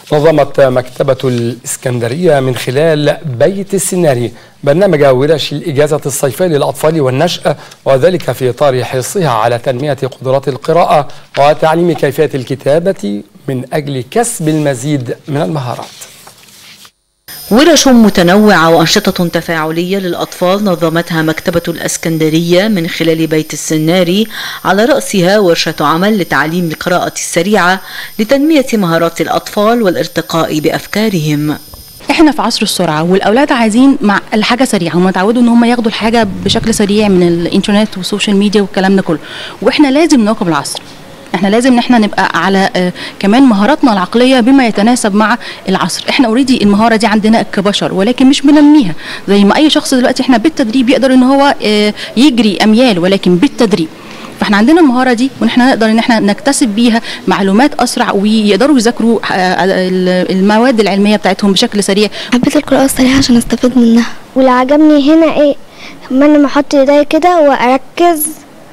نظمت مكتبة الإسكندرية من خلال بيت السيناري برنامج ورش الإجازة الصيفية للأطفال والنشأ وذلك في إطار حرصها على تنمية قدرات القراءة وتعليم كيفية الكتابة من أجل كسب المزيد من المهارات ورش متنوعة وأنشطة تفاعلية للأطفال نظمتها مكتبة الأسكندرية من خلال بيت السناري على رأسها ورشة عمل لتعليم القراءة السريعة لتنمية مهارات الأطفال والارتقاء بأفكارهم احنا في عصر السرعه والاولاد عايزين مع الحاجه سريعه هم اتعودوا ان هم ياخدوا الحاجه بشكل سريع من الانترنت والسوشيال ميديا والكلام ده كله واحنا لازم نواكب العصر احنا لازم ان احنا نبقى على آه كمان مهاراتنا العقليه بما يتناسب مع العصر احنا اوريدي المهاره دي عندنا كبشر ولكن مش بننميها زي ما اي شخص دلوقتي احنا بالتدريب يقدر ان هو آه يجري اميال ولكن بالتدريب فاحنا عندنا المهاره دي وان احنا نقدر ان احنا نكتسب بيها معلومات اسرع ويقدروا يذاكروا المواد العلميه بتاعتهم بشكل سريع حبيت القراءه السريعه عشان استفيد منها واللي عجبني هنا ايه لما انا احط ايديا كده واركز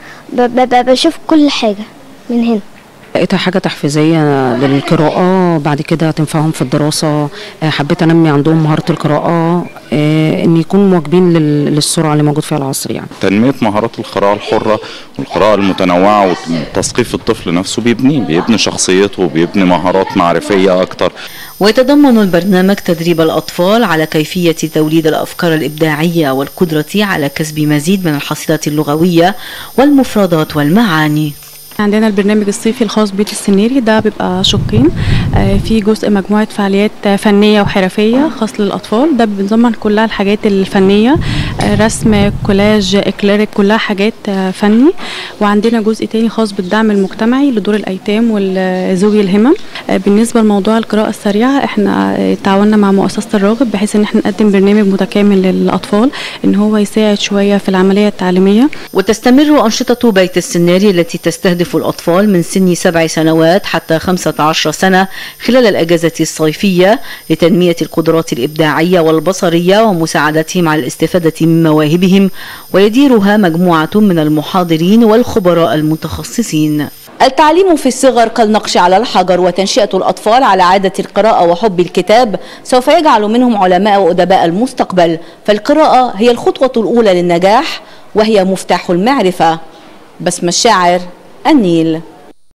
بشوف كل حاجه من هنا لقيتها حاجة تحفيزية للقراءة بعد كده هتنفعهم في الدراسة حبيت أنمي عندهم مهارة القراءة إن يكونوا مواكبين للسرعة اللي موجود فيها العصر يعني تنمية مهارات القراءة الحرة والقراءة المتنوعة وتثقيف الطفل نفسه بيبنيه بيبني شخصيته وبيبني مهارات معرفية أكتر ويتضمن البرنامج تدريب الأطفال على كيفية توليد الأفكار الإبداعية والقدرة على كسب مزيد من الحصيلة اللغوية والمفردات والمعاني عندنا البرنامج الصيفي الخاص بيت السنيري ده بيبقى شقين آه في جزء مجموعة فعاليات فنية وحرفية خاص للأطفال ده بنضمن كلها الحاجات الفنية آه رسم كولاج إكليريك كلها حاجات آه فني وعندنا جزء تاني خاص بالدعم المجتمعي لدور الأيتام والذوي الهمم بالنسبة لموضوع القراءة السريعة احنا تعاوننا مع مؤسسة الراغب بحيث ان احنا نقدم برنامج متكامل للأطفال ان هو يساعد شوية في العملية التعليمية وتستمر أنشطة بيت السناري التي تستهدف الأطفال من سن سبع سنوات حتى 15 سنة خلال الأجازة الصيفية لتنمية القدرات الإبداعية والبصرية ومساعدتهم على الاستفادة من مواهبهم ويديرها مجموعة من المحاضرين والخبراء المتخصصين التعليم في الصغر كالنقش على الحجر وتنشئة الأطفال على عادة القراءة وحب الكتاب سوف يجعل منهم علماء وأدباء المستقبل فالقراءة هي الخطوة الأولى للنجاح وهي مفتاح المعرفة بسم الشاعر النيل